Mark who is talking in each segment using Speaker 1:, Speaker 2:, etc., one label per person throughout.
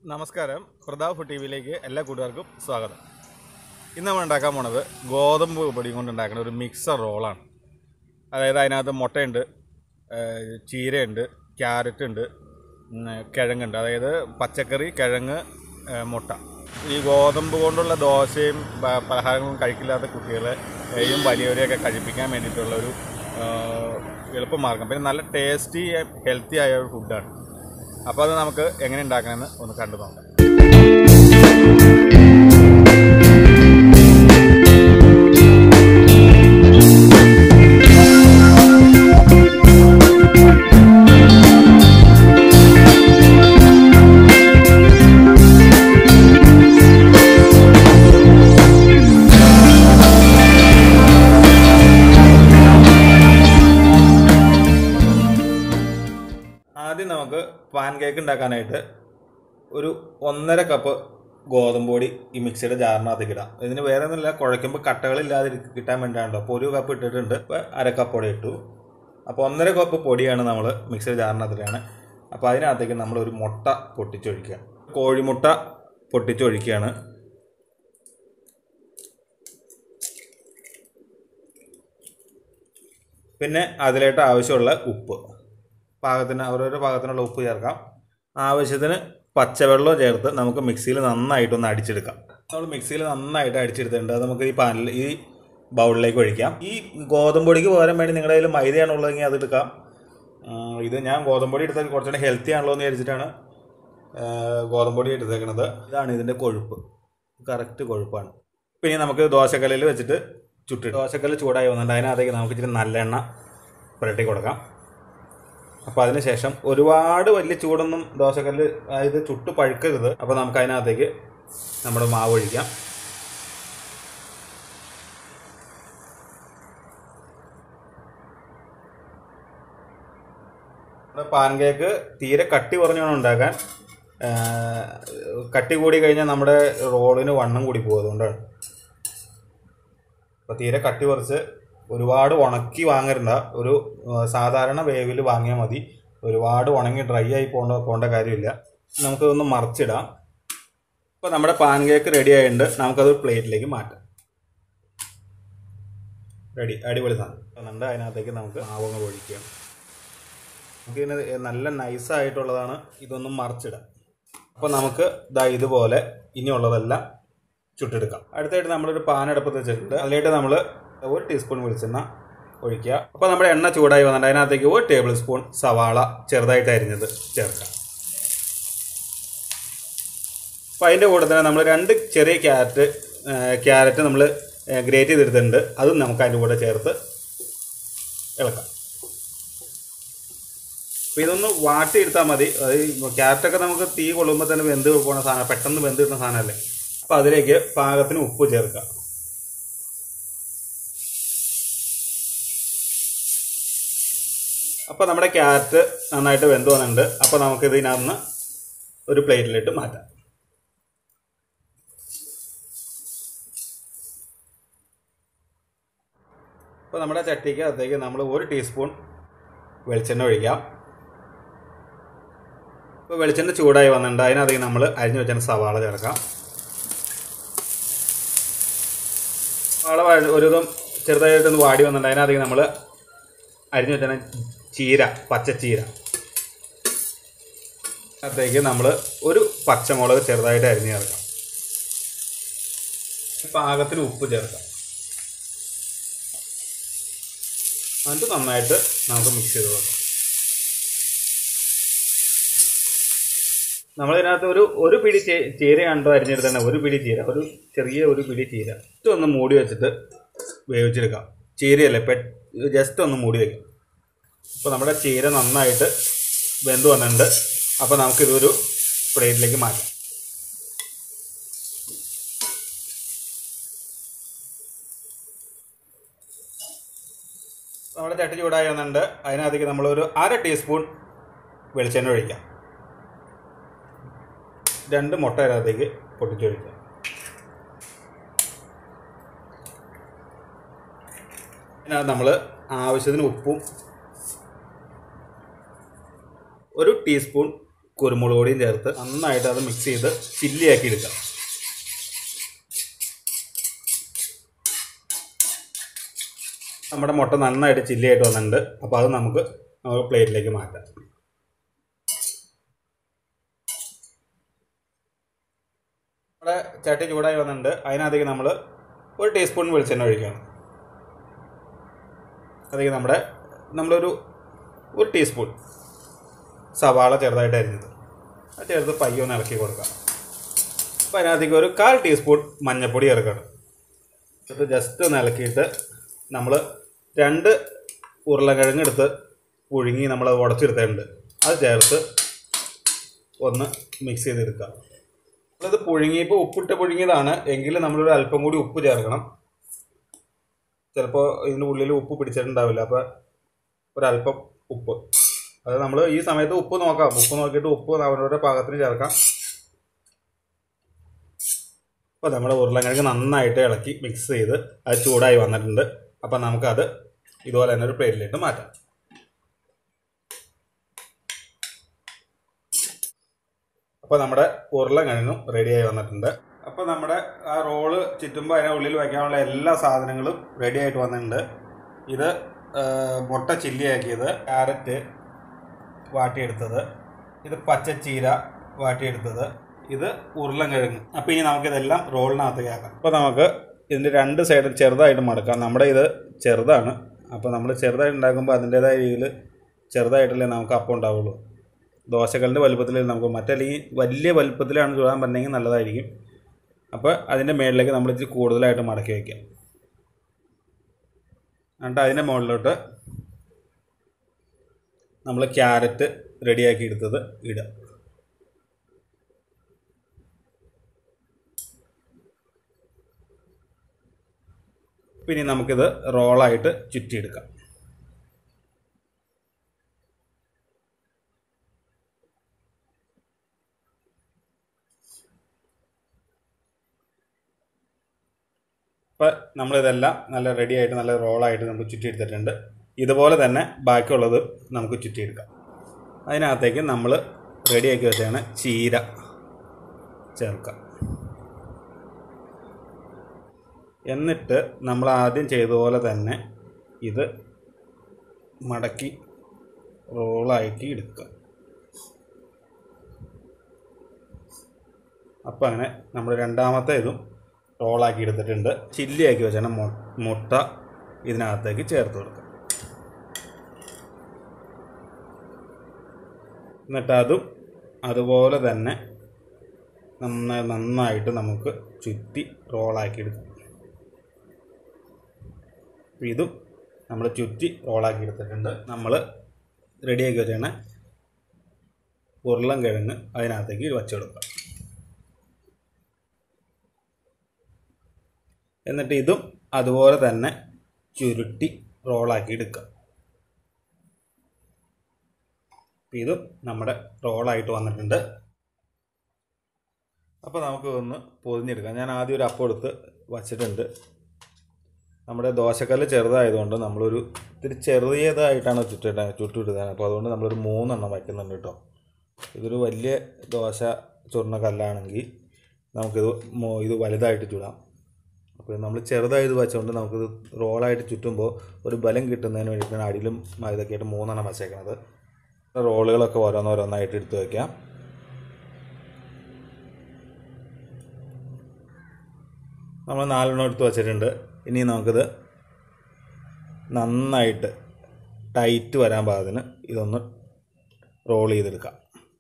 Speaker 1: നമസ്കാരം Pratap food T വിയിലേക്ക് എല്ലാ കൂട്ടുകാർക്കും സ്വാഗതം ഇന്ന് നമ്മൾ ഉണ്ടാക്കാൻ പോണത് ഗോതമ്പ് പൊടി കൊണ്ട് ഉണ്ടാക്കുന്ന ഒരു മിക്സർ റോളാണ് അതായത് അതിനകത്ത് മുട്ടയുണ്ട് ഏഹ് ചീരയുണ്ട് ക്യാരറ്റ് ഉണ്ട് ഉം, കിഴങ്ങുണ്ട് അതായത് പച്ചക്കറി കിഴങ്ങ് ഏഹ് മുട്ട ഈ ഗോതമ്പ് കൊണ്ടുള്ള ദോശയും പ- പലഹാരങ്ങളും കഴിക്കില്ലാത്ത കുട്ടികളെയും വലിയവരെയൊക്കെ കഴിപ്പിക്കാൻ വേണ്ടിയിട്ടുള്ള ഒരു ഏഹ്, എളുപ്പമാർഗം പിന്നെ നല്ല ടേസ്റ്റി ഹെൽത്തി ആയ ഒരു ഫുഡാണ് അപ്പോൾ അത് നമുക്ക് എങ്ങനെ ഉണ്ടാക്കണമെന്ന് ഒന്ന് കണ്ടു നോക്കാം ആദ്യം നമുക്ക് പാൻ കേക്ക് ഉണ്ടാക്കാനായിട്ട് ഒരു ഒന്നര കപ്പ് ഗോതമ്പ് പൊടി ഈ മിക്സിയുടെ ജാറിനകത്തേക്ക് ഇടാം ഇതിന് വേറെ ഒന്നുമില്ല കുഴയ്ക്കുമ്പോൾ കട്ടകളില്ലാതെ ഇരി- കിട്ടാൻ വേണ്ടിയാണല്ലോ അപ്പോൾ ഒരു കപ്പ് ഇട്ടിട്ടുണ്ട് ഇപ്പോൾ അര കപ്പ് പൊടി ഇട്ടു അപ്പോൾ ഒന്നര കപ്പ് പൊടിയാണ് നമ്മൾ മിക്സിയുടെ ജാറിനകത്തിലാണ് അപ്പോൾ അതിനകത്തേക്ക് നമ്മൾ ഒരു മുട്ട പൊട്ടിച്ചൊഴിക്കുക കോഴിമുട്ട പൊട്ടിച്ചൊഴിക്കുകയാണ് പിന്നെ അതിലേക്ക് ആവശ്യമുള്ള ഉപ്പ് പാകത്തിന് ഓരോരോ പാകത്തിനുള്ള ഉപ്പ് ചേർക്കാം ആവശ്യത്തിന് പച്ചവെള്ളം ചേർത്ത് നമുക്ക് മിക്സിയിൽ നന്നായിട്ടൊന്ന് അടിച്ചെടുക്കാം നമ്മൾ മിക്സിയിൽ നന്നായിട്ട് അടിച്ചെടുത്തിട്ടുണ്ട് അത് നമുക്ക് ഈ പാനിൽ ഈ ബൗളിലേക്ക് ഒഴിക്കാം ഈ ഗോതമ്പ് പൊടിക്ക് പകരം വേണ്ടി നിങ്ങളുടെ കയ്യിൽ മൈദയാണ് ഉള്ളതെങ്കിൽ അത് എടുക്കാം ഉം, ഇത് ഞാൻ ഗോതമ്പ് പൊടി എടുത്താൽ കുറച്ചുകൂടെ ഹെൽത്തി ആണല്ലോ എന്ന് വിചാരിച്ചിട്ടാണ് ആ, ഗോതമ്പ് പൊടി എടുത്തേക്കണത് ഇതാണ് ഇതിൻ്റെ കൊഴുപ്പ് കറക്റ്റ് കൊഴുപ്പാണ് പിന്നെ നമുക്ക് ദോശക്കല്ലിൽ വെച്ചിട്ട് ചുട്ടി ദോശക്കല്ല് ചൂടായി വന്നിട്ട് അതിനകത്തേക്ക് നമുക്ക് ഇച്ചിരി നല്ലെണ്ണ പുരട്ടി കൊടുക്കാം അപ്പോൾ അതിനുശേഷം ഒരുപാട് വലിയ ചൂടൊന്നും ദോശക്കല്ല് അതായത് ചുട്ട് പഴുക്കരുത് അപ്പോൾ നമുക്ക് അതിനകത്തേക്ക് നമ്മുടെ മാവ് ഒഴിക്കാം നമ്മുടെ പാൻ കേക്ക് തീരെ കട്ടി കുറഞ്ഞാണ് ഉണ്ടാക്കാൻ ആ, കട്ടി കൂടി കഴിഞ്ഞാൽ നമ്മുടെ റോളിന് വണ്ണം കൂടി പോകും അതുകൊണ്ടാണ് അപ്പോൾ തീരെ കട്ടി കുറച്ച് ഒരുപാട് ഉണക്കി വാങ്ങരുണ്ട ഒരു ആ, സാധാരണ വേവിൽ വാങ്ങിയാൽ മതി ഒരുപാട് ഉണങ്ങി ഡ്രൈ ആയി പോകേണ്ട പോകേണ്ട കാര്യമില്ല നമുക്കതൊന്ന് മറിച്ചിടാം ഇപ്പോൾ നമ്മുടെ പാൻ കേക്ക് റെഡി ആയിട്ടുണ്ട് നമുക്കത് പ്ലേറ്റിലേക്ക് മാറ്റാം റെഡി അടിപൊളി സാധനം ഉണ്ട് അതിനകത്തേക്ക് നമുക്ക് മാവങ്ങ് ഒഴിക്കാം നമുക്കിതിന് നല്ല നൈസായിട്ടുള്ളതാണ് ഇതൊന്നും മറിച്ചിടാം അപ്പോൾ നമുക്ക് ദാ ഇതുപോലെ ഇനിയുള്ളതെല്ലാം ചുട്ടെടുക്കാം അടുത്തായിട്ട് നമ്മളൊരു പാൻ അടുപ്പത്ത് വെച്ചിട്ടുണ്ട് അതിലേക്ക് നമ്മൾ ഒരു ടീസ്പൂൺ വെളിച്ചെണ്ണ ഒഴിക്കുക അപ്പോൾ നമ്മുടെ എണ്ണ ചൂടായി വന്നിട്ട് അതിനകത്തേക്ക് ഒരു ടേബിൾ സ്പൂൺ സവാള ചെറുതായിട്ട് അരിഞ്ഞത് ചേർക്കാം അപ്പോൾ അതിൻ്റെ കൂടെ തന്നെ നമ്മൾ രണ്ട് ചെറിയ ക്യാരറ്റ് ക്യാരറ്റ് നമ്മൾ ഗ്രേറ്റ് ചെയ്തെടുത്തിട്ടുണ്ട് അതും നമുക്ക് അതിൻ്റെ കൂടെ ചേർത്ത് ഇളക്കാം അപ്പോൾ ഇതൊന്ന് വാട്ടിയെടുത്താൽ മതി അത് ഈ ക്യാരറ്റൊക്കെ നമുക്ക് തീ കൊള്ളുമ്പോൾ തന്നെ വെന്ത് പോകുന്ന സാധനം പെട്ടെന്ന് വെന്ത് കിട്ടുന്ന സാധനമല്ലേ അപ്പോൾ അതിലേക്ക് പാകത്തിന് ഉപ്പ് ചേർക്കുക അപ്പോൾ നമ്മുടെ ക്യാരറ്റ് നന്നായിട്ട് വെന്ത് വന്നിട്ടുണ്ട് അപ്പോൾ നമുക്ക് ഇതിനകത്ത് ഒരു പ്ലേറ്റിലിട്ട് മാറ്റാം അപ്പോൾ നമ്മുടെ ചട്ടിക്ക് അകത്തേക്ക് നമ്മൾ ഒരു ടീസ്പൂൺ വെളിച്ചെണ്ണ ഒഴിക്കാം ഇപ്പോൾ വെളിച്ചെണ്ണ ചൂടായി വന്നിട്ടുണ്ട് അതിനകത്തേക്ക് നമ്മൾ അരിഞ്ഞു വെച്ച സവാള ചേർക്കാം സവാള വഴ- ഒരുവിധം ചെറുതായിട്ടൊന്ന് വാടി വന്നിട്ടുണ്ട് അതിനകത്തേക്ക് നമ്മൾ അരിഞ്ഞു വെച്ച ചീര പച്ചച്ചീര അതിനകത്തേക്ക് നമ്മൾ ഒരു പച്ചമുളക് ചെറുതായിട്ട് അരിഞ്ഞ് ചേർക്കാം പാകത്തിന് ഉപ്പ് ചേർക്കാം എന്നിട്ട് നന്നായിട്ട് നമുക്ക് മിക്സ് ചെയ്ത് കൊടുക്കാം നമ്മളിതിനകത്ത് ഒരു ഒരു പിടി ചേ- ചീര കണ്ടോ അരിഞ്ഞെടുത്തന്നെ ഒരു പിടി ചീര ഒരു ചെറിയ ഒരു പിടി ചീര ജസ്റ്റ് ഒന്ന് മൂടി വെച്ചിട്ട് വേവിച്ചെടുക്കാം ചീരയല്ലേ പെ ജസ്റ്റ് ഒന്ന് മൂടി വെക്കാം അപ്പോൾ നമ്മുടെ ചീര നന്നായിട്ട് വെന്ത് വന്നിട്ടുണ്ട് അപ്പോൾ നമുക്കിതൊരു പ്ലേറ്റിലേക്ക് മാറ്റാം നമ്മുടെ ചട്ടി ചൂടായി വന്നിട്ടുണ്ട് അതിനകത്തേക്ക് നമ്മളൊരു അര ടീസ്പൂൺ വെളിച്ചെണ്ണ ഒഴിക്കാം രണ്ട് മുട്ട അതിനകത്തേക്ക് പൊട്ടിച്ചൊഴിക്കാം അതിനകത്ത് നമ്മൾ ആവശ്യത്തിന് ഉപ്പും ഒരു ടീസ്പൂൺ കുരുമുളക് പൊടിയും ചേർത്ത് നന്നായിട്ട് അത് മിക്സ് ചെയ്ത് ചില്ലിയാക്കി എടുക്കാം നമ്മുടെ മുട്ട നന്നായിട്ട് ചില്ലിയായിട്ട് വന്നിട്ടുണ്ട് അപ്പോൾ അത് നമുക്ക് നമുക്ക് പ്ലേറ്റിലേക്ക് മാറ്റാം നമ്മുടെ ചട്ടി ചൂടായി വന്നിട്ടുണ്ട് അതിനകത്തേക്ക് നമ്മൾ ഒരു ടീസ്പൂൺ വെളിച്ചെണ്ണ ഒഴിക്കണം അതിലേക്ക് നമ്മുടെ നമ്മളൊരു ഒരു ടീസ്പൂൺ സവാള ചെറുതായിട്ട് അരിഞ്ഞത് അത് ചേർത്ത് പയ്യെ ഒന്ന് ഇളക്കി കൊടുക്കാം അപ്പോൾ അതിനകത്തേക്ക് ഒരു കാൽ ടീസ്പൂൺ മഞ്ഞൾപ്പൊടി ചേർക്കണം ഇത് ജസ്റ്റ് ഒന്ന് ഇളക്കിയിട്ട് നമ്മൾ രണ്ട് ഉരുളക്കിഴങ്ങ് എടുത്ത് പുഴുങ്ങി നമ്മൾ ഉടച്ചെടുത്തിട്ടുണ്ട് അത് ചേർത്ത് ഒന്ന് മിക്സ് ചെയ്തെടുക്കുക അത് പുഴുങ്ങിയപ്പോൾ ഉപ്പിട്ട് പുഴുങ്ങിയതാണ് എങ്കിലും നമ്മളൊരു അല്പം കൂടി ഉപ്പ് ചേർക്കണം ചിലപ്പോൾ ഇതിൻ്റെ ഉള്ളിൽ ഉപ്പ് പിടിച്ചിട്ടുണ്ടാവില്ല അപ്പോൾ ഒരല്പം ഉപ്പ് അത് നമ്മൾ ഈ സമയത്ത് ഉപ്പ് നോക്കാം ഉപ്പ് നോക്കിയിട്ട് ഉപ്പ് അവരവരുടെ പാകത്തിന് ചേർക്കാം അപ്പോൾ നമ്മുടെ ഉരുളക്കിഴങ്ങ് നന്നായിട്ട് ഇളക്കി മിക്സ് ചെയ്ത് അത് ചൂടായി വന്നിട്ടുണ്ട് അപ്പോൾ നമുക്കത് ഇതുപോലെ തന്നെ ഒരു പ്ലേറ്റിലേക്ക് മാറ്റാം അപ്പോൾ നമ്മുടെ ഉരുളക്കിഴങ്ങും റെഡിയായി വന്നിട്ടുണ്ട് അപ്പോൾ നമ്മുടെ ആ റോള് ചുറ്റുമ്പോൾ അതിൻ്റെ ഉള്ളിൽ വയ്ക്കാനുള്ള എല്ലാ സാധനങ്ങളും റെഡി ആയിട്ട് വന്നിട്ടുണ്ട് ഇത് ആ, മുട്ട ചില്ലിയാക്കിയത് ക്യാരറ്റ് വാട്ടിയെടുത്തത് ഇത് പച്ചച്ചീര വാട്ടിയെടുത്തത് ഇത് ഉരുളൻകിഴങ്ങ് അപ്പോൾ ഇനി നമുക്കിതെല്ലാം റോളിനകത്തേക്ക് ആക്കാം അപ്പോൾ നമുക്ക് ഇതിൻ്റെ രണ്ട് സൈഡും ചെറുതായിട്ട് മടക്കാം നമ്മുടെ ഇത് ചെറുതാണ് അപ്പോൾ നമ്മൾ ചെറുതായിട്ട് ഉണ്ടാക്കുമ്പോൾ അതിൻ്റേതായ രീതിയിൽ ചെറുതായിട്ടല്ലേ നമുക്ക് അപ്പം ഉണ്ടാവുള്ളൂ ദോശകളുടെ വലുപ്പത്തിൽ നമുക്ക് മറ്റല്ലെങ്കിൽ വലിയ വലുപ്പത്തിലാണ് ചൂടാൻ പറ്റുന്നെങ്കിൽ നല്ലതായിരിക്കും അപ്പോൾ അതിൻ്റെ മേളിലേക്ക് നമ്മൾ ഇച്ചിരി കൂടുതലായിട്ട് മടക്കി വയ്ക്കാം എന്നിട്ട് അതിൻ്റെ മുകളിലോട്ട് നമ്മൾ ക്യാരറ്റ് റെഡിയാക്കി എടുത്തത് ഇടുക പിന്നെ നമുക്കിത് റോളായിട്ട് ചുറ്റിയെടുക്കാം അപ്പോൾ നമ്മളിതെല്ലാം നല്ല റെഡി ആയിട്ട് നല്ല റോളായിട്ട് നമുക്ക് ചുറ്റിയെടുത്തിട്ടുണ്ട് ഇതുപോലെ തന്നെ ബാക്കിയുള്ളത് നമുക്ക് ചുറ്റിയെടുക്കാം അതിനകത്തേക്ക് നമ്മൾ റെഡിയാക്കി വെച്ചാണ് ചീര ചേർക്കാം എന്നിട്ട് നമ്മൾ ആദ്യം ചെയ്ത പോലെ തന്നെ ഇത് മടക്കി റോളാക്കി എടുക്കുക അപ്പോൾ അങ്ങനെ നമ്മൾ രണ്ടാമത്തെ ഇതും റോളാക്കി എടുത്തിട്ടുണ്ട് ചില്ലിയാക്കി വെച്ചാണ് മു- മുട്ട ഇതിനകത്തേക്ക് ചേർത്ത് കൊടുക്കുക എന്നിട്ട് അതും അതുപോലെ തന്നെ നന്നായി നന്നായിട്ട് നമുക്ക് ചുറ്റി റോളാക്കി എടുക്കാം അപ്പോൾ ഇതും നമ്മൾ ചുറ്റി റോളാക്കി എടുത്തിട്ടുണ്ട് നമ്മൾ റെഡിയാക്കി വെച്ചാണ് ഉരുളൻ കിഴങ്ങ് അതിനകത്തേക്ക് വച്ചെടുക്കുക എന്നിട്ട് ഇതും അതുപോലെ തന്നെ ചുരുട്ടി റോളാക്കി എടുക്കുക അപ്പോൾ ഇതും നമ്മുടെ റോളായിട്ട് വന്നിട്ടുണ്ട് അപ്പോൾ നമുക്ക് ഒന്ന് പൊതിഞ്ഞെടുക്കാം ഞാൻ ആദ്യം ഒരു അപ്പം എടുത്ത് വച്ചിട്ടുണ്ട് നമ്മുടെ ദോശക്കല്ല് ചെറുതായതുകൊണ്ട് നമ്മളൊരു ഇത്തിരി ചെറിയതായിട്ടാണ് ചുറ്റിട്ട ചുറ്റിടുന്നത് അപ്പോൾ അതുകൊണ്ട് നമ്മളൊരു മൂന്നെണ്ണം വയ്ക്കുന്നുണ്ട് കേട്ടോ ഇതൊരു വലിയ ദോശ ചുരുണ കല്ലാണെങ്കിൽ നമുക്കിത് മോ- ഇത് വലുതായിട്ട് ചുടാം അപ്പോൾ നമ്മൾ ചെറുതായത് വെച്ചുകൊണ്ട് നമുക്കിത് റോളായിട്ട് ചുറ്റുമ്പോൾ ഒരു ബലം കിട്ടുന്നതിന് വേണ്ടിയിട്ടാണ് അടിയിലും ഇതൊക്കെ ആയിട്ട് മൂന്നെണ്ണം വച്ചേക്കുന്നത് റോളുകളൊക്കെ ഓരോന്നോരോന്നായിട്ട് എടുത്ത് വയ്ക്കാം നമ്മൾ നാലെണ്ണം എടുത്ത് വച്ചിട്ടുണ്ട് ഇനി നമുക്കിത് നന്നായിട്ട് ടൈറ്റ് വരാൻ പാകത്തിന് ഇതൊന്ന് റോൾ ചെയ്തെടുക്കാം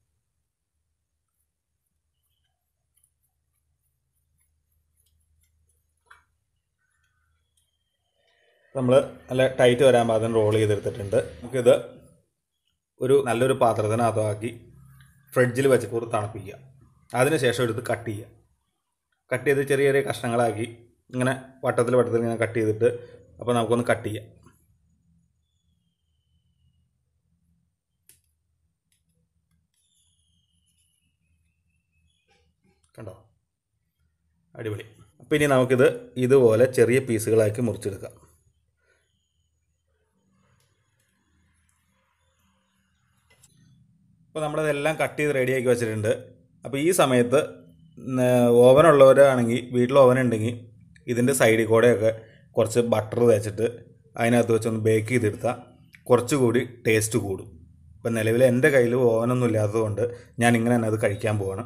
Speaker 1: നമ്മൾ നല്ല ടൈറ്റ് വരാൻ പാകത്തിന് റോൾ ചെയ്തെടുത്തിട്ടുണ്ട് നമുക്കിത് ഒരു നല്ലൊരു പാത്രത്തിനകത്താക്കി ഫ്രിഡ്ജിൽ വെച്ചിട്ട് ഒരു തണുപ്പിക്കുക അതിനുശേഷം എടുത്ത് കട്ട് ചെയ്യുക കട്ട് ചെയ്ത് ചെറിയ ചെറിയ കഷ്ണങ്ങളാക്കി ഇങ്ങനെ വട്ടത്തിൽ വട്ടത്തിൽ ഇങ്ങനെ കട്ട് ചെയ്തിട്ട് അപ്പോൾ നമുക്കൊന്ന് കട്ട് ചെയ്യാം കണ്ടോ അടിപൊളി അപ്പോൾ ഇനി നമുക്കിത് ഇതുപോലെ ചെറിയ പീസുകളാക്കി മുറിച്ചെടുക്കാം അപ്പോൾ അപ്പോൾ നമ്മളിതെല്ലാം കട്ട് ചെയ്ത് റെഡിയാക്കി വെച്ചിട്ടുണ്ട് അപ്പോൾ ഈ സമയത്ത് ഓവൻ ഉള്ളവരാണെങ്കിൽ വീട്ടിൽ ഓവൻ ഉണ്ടെങ്കിൽ ഇതിൻ്റെ സൈഡിൽ കൂടെയൊക്കെ കുറച്ച് ബട്ടർ തേച്ചിട്ട് അതിനകത്ത് വെച്ചൊന്ന് ബേക്ക് ചെയ്തെടുത്താൽ കുറച്ചുകൂടി ടേസ്റ്റ് കൂടും ഇപ്പം നിലവിൽ എൻ്റെ കയ്യിൽ ഓവനൊന്നും ഇല്ലാത്തതുകൊണ്ട് ഞാൻ ഇങ്ങനെ തന്നെ അത് കഴിക്കാൻ പോവാണ്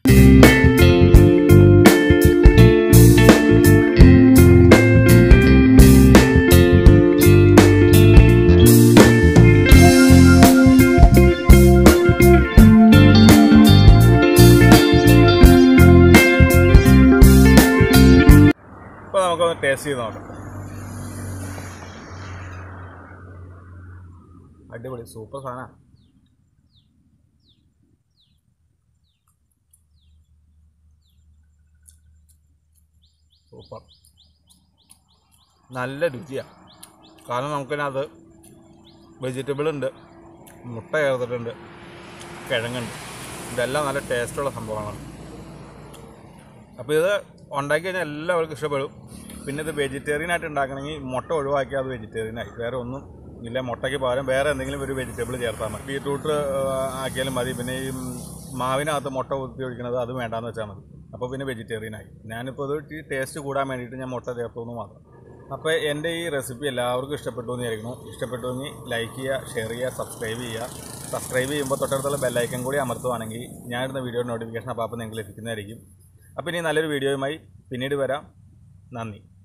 Speaker 1: ഇപ്പോൾ നമുക്കൊന്ന് ടേസ്റ്റ് ചെയ്ത് നോക്കാം അടിപൊളി സൂപ്പർ സാധനമാണ് സൂപ്പർ നല്ല രുചിയാണ് കാരണം നമുക്കതിനകത്ത് വെജിറ്റബിൾ ഉണ്ട് മുട്ട ചേർത്തിട്ടുണ്ട് കിഴങ്ങുണ്ട് ഇതെല്ലാം നല്ല ടേസ്റ്റുള്ള സംഭവങ്ങളാണ് അപ്പോൾ ഇത് ഉണ്ടാക്കി കഴിഞ്ഞാൽ എല്ലാവർക്കും ഇഷ്ടപ്പെടും പിന്നെ ഇത് വെജിറ്റേറിയൻ ആയിട്ട് ഉണ്ടാക്കണമെങ്കിൽ മുട്ട ഒഴിവാക്കിയാൽ അത് വെജിറ്റേറിയൻ ആയി വേറെ ഒന്നും ഇല്ല മുട്ടയ്ക്ക് പകരം വേറെ എന്തെങ്കിലും ഒരു വെജിറ്റബിൾ ചേർത്താൽ മതി ബീട്രൂട്ട് ആക്കിയാലും മതി പിന്നെ ഈ മാവിനകത്ത് മുട്ട കുത്തി ഒഴിക്കുന്നത് അത് വേണ്ടാന്ന് വെച്ചാൽ മതി അപ്പോൾ പിന്നെ വെജിറ്റേറിയൻ ആയി ഞാനിപ്പോൾ ഇത് ടേസ്റ്റ് കൂടാൻ വേണ്ടിയിട്ട് ഞാൻ മുട്ട ചേർത്തു എന്ന് മാത്രം അപ്പോൾ എൻ്റെ ഈ റെസിപ്പി എല്ലാവർക്കും ഇഷ്ടപ്പെട്ടു എന്ന് വിചാരിക്കുന്നു ഇഷ്ടപ്പെട്ടുവെങ്കിൽ ലൈക്ക് ചെയ്യുക ഷെയർ ചെയ്യുക സബ്സ്ക്രൈബ് ചെയ്യുക സബ്സ്ക്രൈബ് ചെയ്യുമ്പോൾ തൊട്ടടുത്തുള്ള ബെല്ലൈക്കൻ കൂടി അമർത്തുവാണെങ്കിൽ ഞാനിടുന്ന വീഡിയോ നോട്ടിഫിക്കേഷൻ അപ്പോൾ അപ്പോൾ നിങ്ങൾക്ക് ലഭിക്കുന്നതായിരിക്കും അപ്പോൾ ഇനി നല്ലൊരു വീഡിയോയുമായി പിന്നീട് വരാം നന്ദി